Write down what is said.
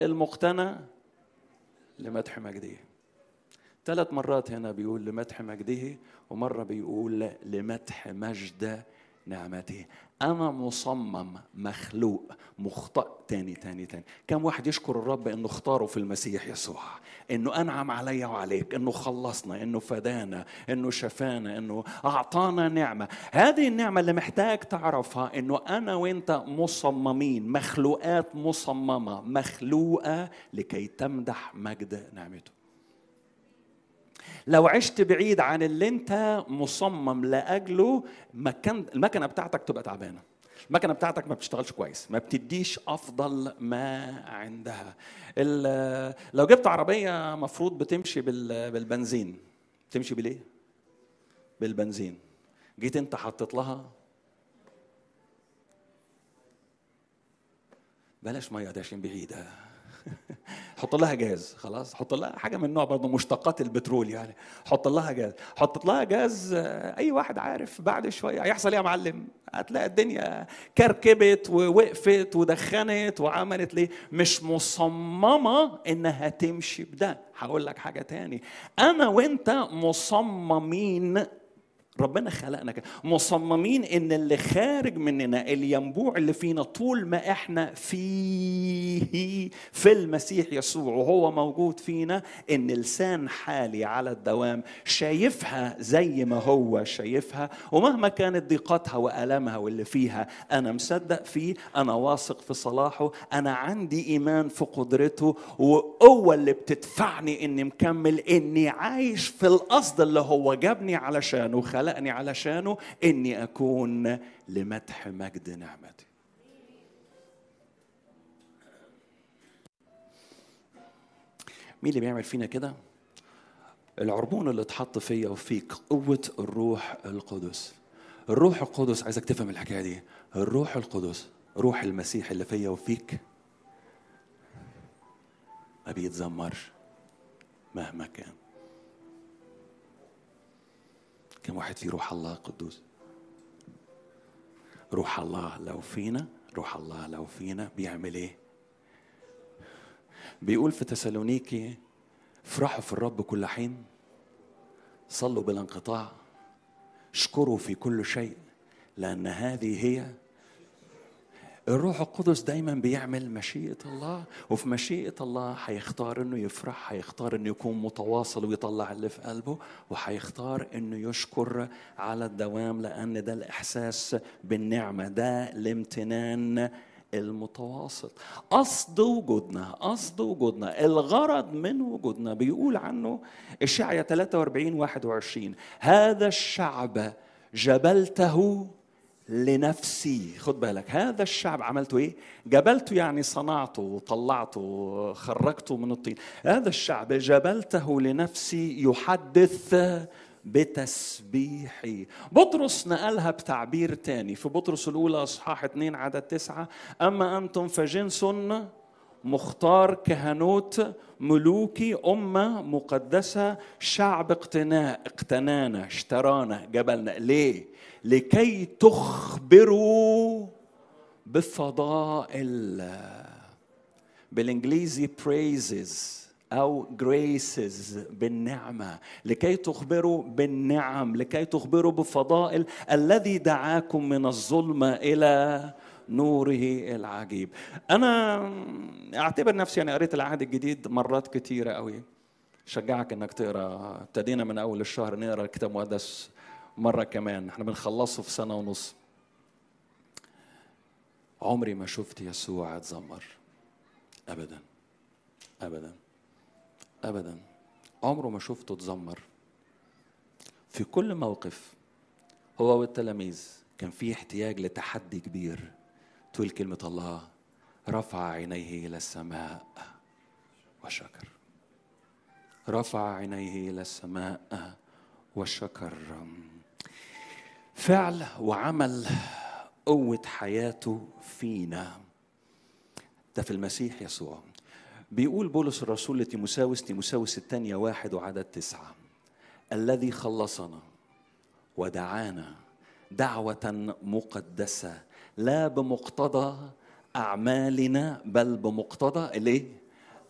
المقتنى لمدح مجده ثلاث مرات هنا بيقول لمدح مجده ومرة بيقول لمدح مجد نعمته أنا مصمم مخلوق مخطئ تاني تاني تاني كم واحد يشكر الرب إنه اختاره في المسيح يسوع إنه أنعم عليا وعليك إنه خلصنا إنه فدانا إنه شفانا إنه أعطانا نعمة هذه النعمة اللي محتاج تعرفها إنه أنا وإنت مصممين مخلوقات مصممة مخلوقة لكي تمدح مجد نعمته لو عشت بعيد عن اللي انت مصمم لاجله مكان المكنه بتاعتك تبقى تعبانه المكنه بتاعتك ما بتشتغلش كويس ما بتديش افضل ما عندها لو جبت عربيه مفروض بتمشي بالبنزين تمشي بالايه بالبنزين جيت انت حطيت لها بلاش ميه ده عشان بعيده حط لها جاز خلاص حط لها حاجه من نوع برضه مشتقات البترول يعني حط لها جاز حط لها جاز اي واحد عارف بعد شويه هيحصل ايه يا معلم هتلاقي الدنيا كركبت ووقفت ودخنت وعملت ليه مش مصممه انها تمشي بده هقول لك حاجه تاني انا وانت مصممين ربنا خلقنا كده مصممين ان اللي خارج مننا الينبوع اللي فينا طول ما احنا فيه في المسيح يسوع وهو موجود فينا ان لسان حالي على الدوام شايفها زي ما هو شايفها ومهما كانت ضيقتها والامها واللي فيها انا مصدق فيه انا واثق في صلاحه انا عندي ايمان في قدرته وقوه اللي بتدفعني اني مكمل اني عايش في القصد اللي هو جابني علشانه خلقني علشانه اني اكون لمدح مجد نعمته مين اللي بيعمل فينا كده العربون اللي اتحط فيا وفيك قوة الروح القدس الروح القدس عايزك تفهم الحكاية دي الروح القدس روح المسيح اللي فيا وفيك ما بيتذمرش مهما كان كم واحد في روح الله قدوس روح الله لو فينا روح الله لو فينا بيعمل ايه بيقول في تسالونيكي افرحوا في الرب كل حين صلوا بلا انقطاع اشكروا في كل شيء لان هذه هي الروح القدس دايما بيعمل مشيئة الله وفي مشيئة الله هيختار انه يفرح هيختار انه يكون متواصل ويطلع اللي في قلبه وهيختار انه يشكر على الدوام لان ده الاحساس بالنعمة ده الامتنان المتواصل قصد وجودنا قصد وجودنا الغرض من وجودنا بيقول عنه اشعيا 43 21 هذا الشعب جبلته لنفسي خد بالك هذا الشعب عملته ايه جبلته يعني صنعته وطلعته خرجته من الطين هذا الشعب جبلته لنفسي يحدث بتسبيحي بطرس نقلها بتعبير تاني في بطرس الأولى أصحاح 2 عدد تسعة أما أنتم فجنس مختار كهنوت ملوكي أمة مقدسة شعب اقتناء اقتنانا اشترانا جبلنا ليه لكي تخبروا بفضائل بالانجليزي praises او graces بالنعمه لكي تخبروا بالنعم لكي تخبروا بفضائل الذي دعاكم من الظلمه الى نوره العجيب انا اعتبر نفسي انا قريت العهد الجديد مرات كتيره قوي شجعك انك تقرا ابتدينا من اول الشهر نقرا الكتاب المقدس مرة كمان احنا بنخلصه في سنة ونص عمري ما شفت يسوع اتذمر أبدا أبدا أبدا عمره ما شفته اتذمر في كل موقف هو والتلاميذ كان في احتياج لتحدي كبير تقول كلمة الله رفع عينيه إلى السماء وشكر رفع عينيه إلى السماء وشكر فعل وعمل قوة حياته فينا ده في المسيح يسوع بيقول بولس الرسول لتيموساوس تيموساوس الثانية واحد وعدد تسعة الذي خلصنا ودعانا دعوة مقدسة لا بمقتضى أعمالنا بل بمقتضى الإيه؟